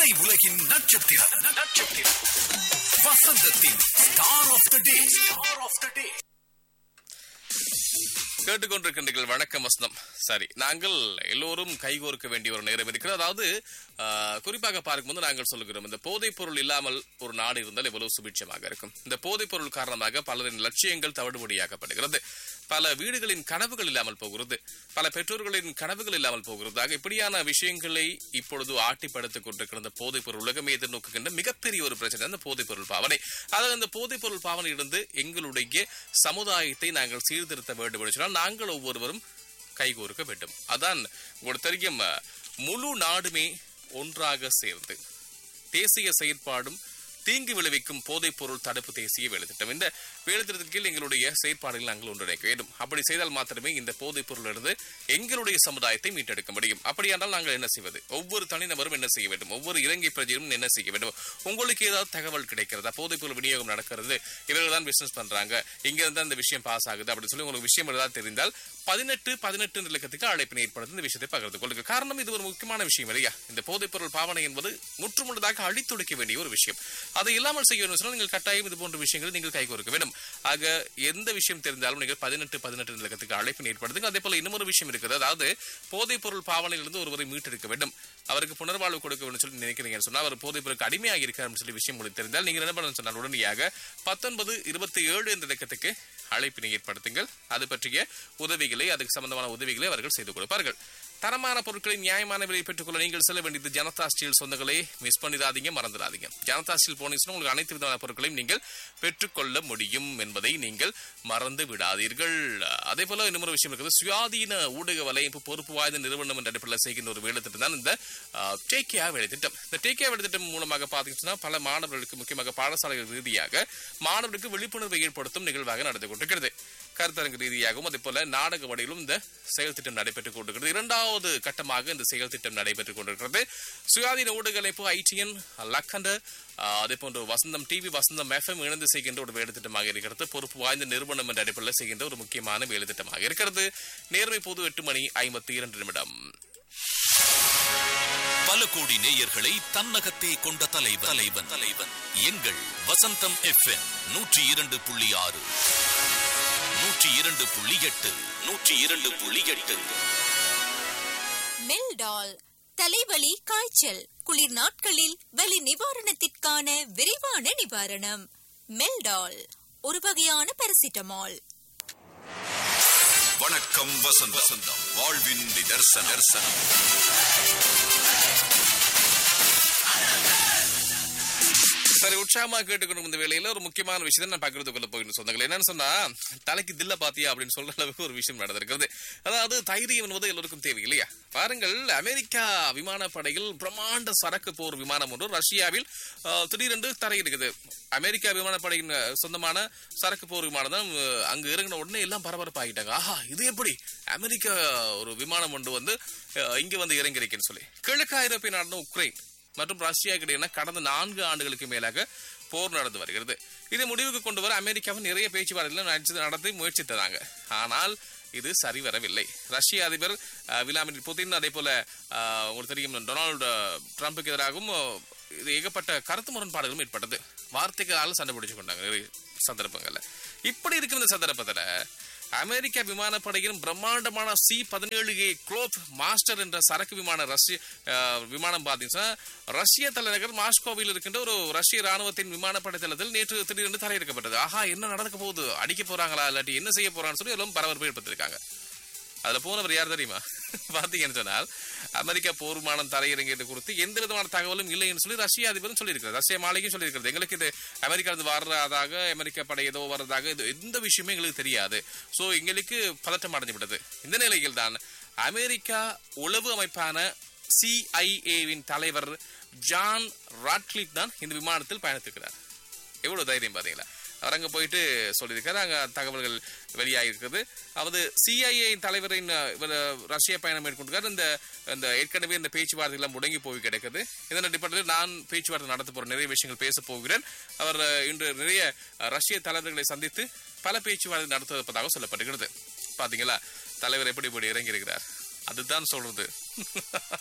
திரை உலகின் நட்சத்திரம் நட்சத்திரம் வசந்தத்தின் star of the day star of the day கேட்டுக்கொண்டிருக்கின்றீர்கள் வணக்கம் வசனம் சரி நாங்கள் எல்லோரும் கைகோர்க்க வேண்டிய ஒரு நேரம் இருக்கிறது அதாவது ஆ, குறிப்பாக பார்க்கும்போது நாங்கள் சொல்லுகிறோம் இந்த போதைப் பொருள் இல்லாமல் ஒரு நாடு இருந்தால் எவ்வளவு சுபிட்சமாக இருக்கும் இந்த போதைப் பொருள் காரணமாக பலரின் லட்சியங்கள் தவிடுபடியாக்கப்படுகிறது பல வீடுகளின் கனவுகள் இல்லாமல் போகிறது பல பெற்றோர்களின் கனவுகள் இல்லாமல் போகிறது ஆக இப்படியான விஷயங்களை இப்பொழுது ஆட்டிப்படுத்திக் கொண்டிருக்கிற இந்த போதைப் பொருள் உலகமே எதிர்நோக்குகின்ற மிகப்பெரிய ஒரு பிரச்சனை அந்த போதைப் பொருள் பாவனை அதாவது அந்த போதைப் பொருள் பாவனையிலிருந்து எங்களுடைய சமுதாயத்தை நாங்கள் சீர்திருத்த வேண்டும் என்று சொன்னால் நாங்கள் ஒவ்வொருவரும் கைகோர்க்க வேண்டும் அதான் உங்களுக்கு தெரியும் அஹ், முழு நாடுமே ஒன்றாக சேர்ந்து தேசிய செயற்பாடும் தீங்கு விளைவிக்கும் போதைப் பொருள் தடுப்பு தேசிய வேலைத்திட்டம் இந்த வேலைத்திட்டத்தின் கீழ் எங்களுடைய செயற்பாடுகள் நாங்கள் ஒன்றிணைக்க வேண்டும் அப்படி செய்தால் மாத்திரமே இந்த போதைப் பொருளிலிருந்து எங்களுடைய சமுதாயத்தை மீட்டெடுக்க முடியும் அப்படியானால் நாங்கள் என்ன செய்வது ஒவ்வொரு தனிநபரும் என்ன செய்ய வேண்டும் ஒவ்வொரு இலங்கை பிரஜையும் என்ன செய்ய வேண்டும் உங்களுக்கு ஏதாவது தகவல் கிடைக்கிறதா போதைப் பொருள் விநியோகம் நடக்கிறது இவர்கள் தான் பிசினஸ் பண்றாங்க இங்க இருந்து அந்த விஷயம் பாஸ் ஆகுது அப்படின்னு சொல்லி உங்களுக்கு விஷயம் ஏதாவது தெரிந்தால் பதினெட்டு பதினெட்டு இலக்கத்துக்கு அழைப்பினை ஏற்படுத்தி இந்த விஷயத்தை பகிர்ந்து கொள்ளுங்க காரணம் இது ஒரு முக்கியமான விஷயம் இல்லையா இந்த போதைப் பொருள் பாவனை என்பது முற்றுமுழுதாக அழித்துடைக்க வேண்டிய ஒரு விஷயம் அதை இல்லாமல் செய்ய வேண்டும் சொன்னால் நீங்கள் கட்டாயம் இது போன்ற விஷயங்களை நீங்கள் கைகோர்க்க வேண்டும் ஆக எந்த விஷயம் தெரிந்தாலும் நீங்கள் பதினெட்டு பதினெட்டு இலக்கத்துக்கு அழைப்பினை ஏற்படுத்துங்க அதே போல இன்னொரு விஷயம் இருக்குது அதாவது போதைப் பொருள் பாவனையிலிருந்து ஒருவரை மீட்டெடுக்க வேண்டும் அவருக்கு புனர்வாழ்வு கொடுக்க வேண்டும் சொல்லி நினைக்கிறீங்கன்னு சொன்னா அவர் போதைப் பொருளுக்கு அடிமையாக இருக்காருன்னு சொல்லி விஷயம் உங்களுக்கு தெரிந்தால் நீங்கள் என்ன பண்ணணும் சொன்னால் உடனடியாக பத்தொன்பது இருபத்தி ஏழு என்ற இலக்கத்துக்கு அழைப்பினை ஏற்படுத்துங்கள் அது பற்றிய உதவிகளை அதுக்கு சம்பந்தமான உதவிகளை அவர்கள் செய்து கொடுப்பார்கள் தரமான பொருட்களை நியாயமான விலையை பெற்றுக்கொள்ள நீங்கள் செல்ல வேண்டியது ஜனதா ஸ்டீல் சொந்தங்களே மிஸ் பண்ணிடாதீங்க மறந்துடாதீங்க ஜனதா ஸ்டீல் போனீங்கன்னா உங்களுக்கு அனைத்து விதமான பொருட்களையும் நீங்கள் பெற்றுக்கொள்ள முடியும் என்பதை நீங்கள் மறந்து விடாதீர்கள் அதே போல இன்னொரு விஷயம் இருக்குது சுயாதீன ஊடக வலையமைப்பு பொறுப்பு வாய்ந்த நிறுவனம் என்ற அடிப்படையில் செய்கின்ற ஒரு வேலை திட்டம் தான் இந்த டேக்கியா வேலை திட்டம் இந்த டேக்கியா வேலை திட்டம் மூலமாக பார்த்தீங்கன்னா பல மாணவர்களுக்கு முக்கியமாக பாடசாலைகள் ரீதியாக மாணவர்களுக்கு விழிப்புணர்வை ஏற்படுத்தும் நிகழ்வாக நடந்து கொண்டிருக்கிறது கருத்தரங்கு ரீதியாகவும் அதே போல நாடக வழியிலும் இந்த செயல் திட்டம் நடைபெற்றுக் கொண்டிருக்கிறது இரண்டாவது கட்டமாக இந்த செயல் திட்டம் நடைபெற்றுக் கொண்டிருக்கிறது சுயாதீன ஊடகலைப்பு ஐடிஎன் லக்கண்ட அதே போன்று வசந்தம் டிவி வசந்தம் எஃப்எம் இணைந்து செய்கின்ற ஒரு வேலை திட்டமாக இருக்கிறது பொறுப்பு வாய்ந்த நிறுவனம் என்ற அடிப்படையில் செய்கின்ற ஒரு முக்கியமான வேலை திட்டமாக இருக்கிறது நேர்மை பொது எட்டு மணி ஐம்பத்தி இரண்டு நிமிடம் பல கோடி நேயர்களை தன்னகத்தே கொண்ட தலைவன் தலைவன் தலைவன் எங்கள் வசந்தம் எஃப்எம் நூற்றி இரண்டு புள்ளி ஆறு நூற்றி இரண்டு புள்ளி எட்டு நூற்றி இரண்டு புள்ளி எட்டு மெல்டால் தலைவலி காய்ச்சல் குளிர் நாட்களில் வலி நிவாரணத்திற்கான விரைவான நிவாரணம் மெல்டால் ஒரு வகையான பாராசிட்டமால் வணக்கம் வசந்த் வசந்தம் வாழ்வின் நிதர்சன தரிசனம் சரி உற்சாகமா கேட்டுக்கணும் இந்த வேலையில ஒரு முக்கியமான விஷயத்தை நான் பகிர்ந்து கொள்ள போகிறேன் சொந்தங்கள் என்னன்னு சொன்னா தலைக்கு தில்ல பாத்தியா அப்படின்னு சொல்ற அளவுக்கு ஒரு விஷயம் நடந்திருக்கிறது அதாவது தைரியம் என்பது எல்லோருக்கும் தேவை இல்லையா பாருங்கள் அமெரிக்கா விமானப்படையில் பிரம்மாண்ட சரக்கு போர் விமானம் ஒன்று ரஷ்யாவில் அஹ், திடீரென்று தரையிடுகிறது அமெரிக்கா விமானப்படையின் அஹ், சொந்தமான சரக்கு போர் விமானம் தான் அஹ், அங்கு இறங்கின உடனே எல்லாம் பரபரப்பாகிட்டாங்க ஆஹா இது எப்படி அமெரிக்கா ஒரு விமானம் ஒன்று வந்து அஹ், இங்க வந்து இறங்கி இருக்கேன்னு சொல்லி கிழக்கு ஐரோப்பிய நாடுன உக்ரைன் மற்றும் ரஷ்யா இடையே கடந்த நான்கு ஆண்டுகளுக்கு மேலாக போர் நடந்து வருகிறது இதை முடிவுக்கு கொண்டு வர அமெரிக்காவும் நிறைய பேச்சுவார்த்தைகளை நடத்தி- நடத்தி முயற்சித்ததாங்க ஆனால் இது சரிவரவில்லை ரஷ்ய அதிபர் அஹ், விளாடிமிர் புதின் அதே போல அஹ், உங்களுக்கு தெரியும் டொனால்டு ட்ரம்புக்கு எதிராகவும் அஹ், இது ஏகப்பட்ட கருத்து முரண்பாடுகளும் ஏற்பட்டது வார்த்தைகளால் சண்டை பிடிச்சு கொண்டாங்க நிறைய சந்தர்ப்பங்கள்ல இப்படி இருக்கிற இந்த சந்தர்ப்பத்துல அமெரிக்க விமானப்படையின் பிரம்மாண்டமான சி பதினேழு ஏ குளோப் மாஸ்டர் என்ற சரக்கு விமான ரஷ்ய அஹ், விமானம் பார்த்தீங்கன்னா ரஷ்ய தலைநகர் மாஸ்கோவில் இருக்கின்ற ஒரு ரஷ்ய ராணுவத்தின் விமானப்படை தளத்தில் நேற்று திடீரென்று தரையிறக்கப்பட்டது ஆஹா என்ன நடக்க போகுது அடிக்க போறாங்களா இல்லாட்டி என்ன செய்ய போறான்னு சொல்லி எல்லாம் பரபரப்பு ஏற்படுத்திருக்காங்க அதுல போனவர் யார் தெரியுமா பாத்தீங்கன்னு சொன்னால் அமெரிக்கா போர் விமானம் தரையிறங்கியது குறித்து எந்த விதமான தகவலும் இல்லைன்னு சொல்லி ரஷ்ய அதிபரும் சொல்லியிருக்கிறது ரஷ்ய மாளிகையும் சொல்லியிருக்கிறது எங்களுக்கு இது அமெரிக்கா இருந்து வர்றதாக அமெரிக்க படை ஏதோ வர்றதாக இது எந்த விஷயமே எங்களுக்கு தெரியாது சோ எங்களுக்கு பதட்டம் அடைஞ்சு விட்டது இந்த நிலையில் தான் அமெரிக்கா உளவு அமைப்பான சிஐஏவின் தலைவர் ஜான் ராட்க்ளிப் தான் இந்த விமானத்தில் பயணித்திருக்கிறார் எவ்வளவு தைரியம் பாத்தீங்களா அவர் அங்க போயிட்டு சொல்லியிருக்காரு அங்க தகவல்கள் வெளியாகிருக்குது அதாவது சிஐஏ தலைவரின் அஹ், இவர் ரஷ்ய பயணம் மேற்கொண்டிருக்காரு இந்த இந்த ஏற்கனவே இந்த பேச்சுவார்த்தை எல்லாம் முடங்கி போய் கிடக்குது இதன் அடிப்படையில் நான் பேச்சுவார்த்தை நடத்த போற நிறைய விஷயங்கள் பேச போகிறேன் அவர் அஹ், இன்று நிறைய அஹ், ரஷ்ய தலைவர்களை சந்தித்து பல பேச்சுவார்த்தை நடத்துவதாக சொல்லப்படுகிறது பாத்தீங்களா தலைவர் எப்படி இப்படி இறங்கி இருக்கிறார் அதுதான் சொல்றது